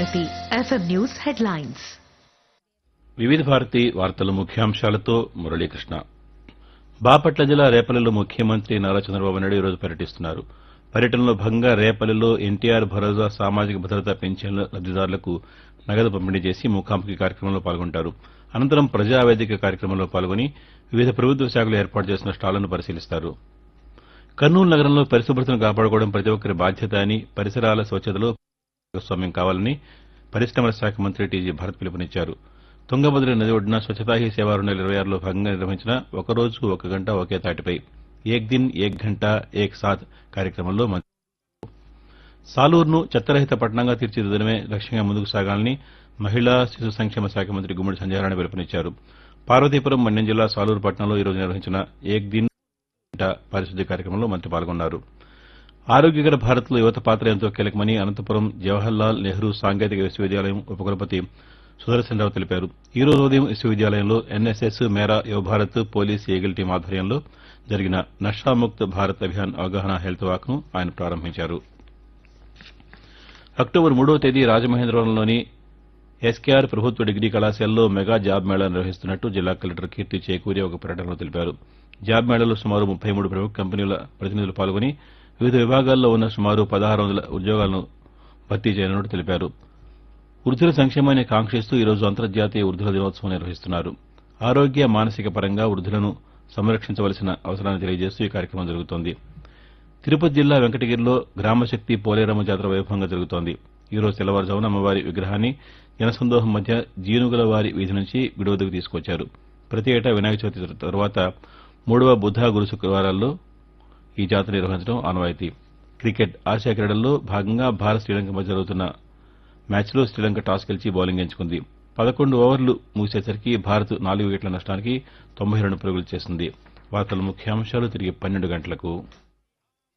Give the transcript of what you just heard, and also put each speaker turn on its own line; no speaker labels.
Bharati FM news headlines
వివిధ భారతి వార్తల ముఖ్యాంశాలతో మురళీకృష్ణ బాపట్ల జిల్లా రేపల్లెలో ముఖ్యమంత్రి నారా చంద్రబాబు నాయుడు ఈరోజు పర్యటిస్తున్నారు పర్యటనలో భాగంగా రేపల్లెలో ఎన్టీఆర్ భరోసా సామాజిక భద్రతా పెన్షన్ల లబ్దిదారులకు నగదు పంపిణీ చేసి ముఖాముఖి కార్యక్రమంలో పాల్గొంటారు అనంతరం ప్రజావేదిక కార్యక్రమంలో పాల్గొని వివిధ ప్రభుత్వ శాఖలు ఏర్పాటు చేసిన స్టాళ్లను పరిశీలిస్తారు కర్నూలు నగరంలో పరిశుభ్రతను కాపాడుకోవడం ప్రతి ఒక్కరి బాధ్యత అని పరిసరాల స్వచ్ఛతలో భాగస్వామ్యం కావాలని పరిశ్రమల శాఖ మంత్రి టీజీ భరత్ పిలుపునిచ్చారు తుంగభద్ర నది ఒడ్డున స్వచ్ఛతా హీ సేవా రెండు వేల ఇరవై ఆరులో భాగంగా నిర్వహించిన ఒక రోజు ఒక గంట ఒకే తాటిపై ఏక్ దిన్ ఏక్ గంట ఏక్ సాత్ కార్యక్రమంలో మంత్రి సాలూరును చెత్తరహిత పట్టణంగా తీర్చిదిద్దడమే లక్ష్యంగా ముందుకు సాగాలని మహిళా శిశు సంక్షేమ శాఖ మంత్రి గుమ్మడి సంజయనారాయణ పిలుపునిచ్చారు పార్వతీపురం మన్యం జిల్లా సాలూరు పట్టణంలో ఈరోజు నిర్వహించిన ఏక్ దిన్ గంట పారిశుద్ధ్య కార్యక్రమంలో మంత్రి పాల్గొన్నారు ఆరోగ్యకర భారత్లో యువత పాత్ర ఎంతో కీలకమని అనంతపురం జవహర్లాల్ నెహ్రూ సాంకేతిక విశ్వవిద్యాలయం ఉపకులపతి సుదర్శనరావు తెలిపారు ఈ రోజు ఉదయం విశ్వవిద్యాలయంలో ఎన్ఎస్ఎస్ మేరా యువభారత్ పోలీస్ ఈగిల్ టీం ఆధ్వర్యంలో జరిగిన నషాముక్త్ భారత్ అభియాన్ అవగాహన హెల్త్ వాక్ ను ఆయన ప్రారంభించారు అక్టోబర్ మూడవ తేదీ రాజమహేంద్రవరంలోని ఎస్కేఆర్ ప్రభుత్వ డిగ్రీ కళాశాలలో మెగా జాబ్ మేళా నిర్వహిస్తున్నట్టు జిల్లా కలెక్టర్ కీర్తి చేకూరి ఒక ప్రకటనలో తెలిపారు జాబ్ మేళాలో సుమారు ముప్పై మూడు ప్రముఖ కంపెనీల ప్రతినిధులు పాల్గొని వివిధ విభాగాల్లో ఉన్న సుమారు పదహారు వందల ఉద్యోగాలను భర్తీ చేయనున్నట్టు తెలిపారు వృద్ధుల సంక్షేమాన్ని కాంక్షిస్తూ ఈరోజు అంతర్జాతీయ వృద్ధుల దినోత్సవం నిర్వహిస్తున్నారు ఆరోగ్య మానసిక పరంగా వృద్ధులను సంరక్షించవలసిన అవసరాన్ని తెలియజేస్తూ ఈ కార్యక్రమం జరుగుతోంది తిరుపతి జిల్లా వెంకటగిరిలో గ్రామశక్తి పోలేరమ్మ జాతర వైభవంగా జరుగుతోంది ఈ రోజు తెల్లవారుజామున అమ్మవారి విగ్రహాన్ని జనసందోహం మధ్య జీనుగుల వారి వీధి నుంచి గుడి వద్దకు తీసుకొచ్చారు ప్రతి ఏటా వినాయక చవితి తర్వాత మూడవ బుధ గురు శుక్రవారాల్లో ఈ జాతర నిర్వహించడం ఆనవాయితీ క్రికెట్ ఆసియా క్రీడల్లో భాగంగా భారత్ శ్రీలంక మధ్య జరుగుతున్న మ్యాచ్లో శ్రీలంక టాస్ గెలిచి బౌలింగ్ ఎంచుకుంది పదకొండు ఓవర్లు ముగిసేసరికి భారత్ నాలుగు వికెట్ల నష్టానికి తొంభై రెండు పరుగులు చేసింది వార్తల ముఖ్యాంశాలు తిరిగి పన్నెండు గంటలకు